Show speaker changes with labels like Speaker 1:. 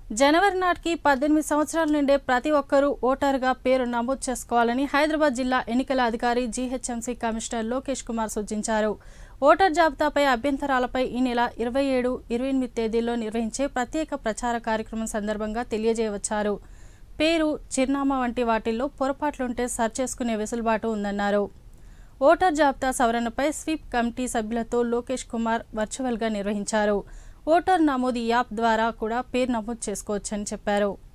Speaker 1: జనవరి నాటికి పద్దెనిమిది సంవత్సరాల నుండే ప్రతి ఒక్కరూ ఓటరుగా పేరు నమోదు చేసుకోవాలని హైదరాబాద్ జిల్లా ఎన్నికల అధికారి జీహెచ్ఎంసీ కమిషనర్ లోకేష్ కుమార్ సూచించారు ఓటర్ జాబితాపై అభ్యంతరాలపై ఈ నెల ఇరవై ఏడు ఇరవై ఎనిమిది తేదీల్లో నిర్వహించే ప్రత్యేక ప్రచార కార్యక్రమం సందర్భంగా తెలియజేయవచ్చారు పేరు చిరునామా వంటి వాటిల్లో పొరపాట్లుంటే సరిచేసుకునే వెసులుబాటు ఉందన్నారు ఓటర్ జాబితా సవరణపై స్వీప్ కమిటీ సభ్యులతో లోకేష్ కుమార్ వర్చువల్గా నిర్వహించారు ఓటర్ నమోదు యాప్ ద్వారా కూడా పేరు నమోదు చేసుకోవచ్చని చెప్పారు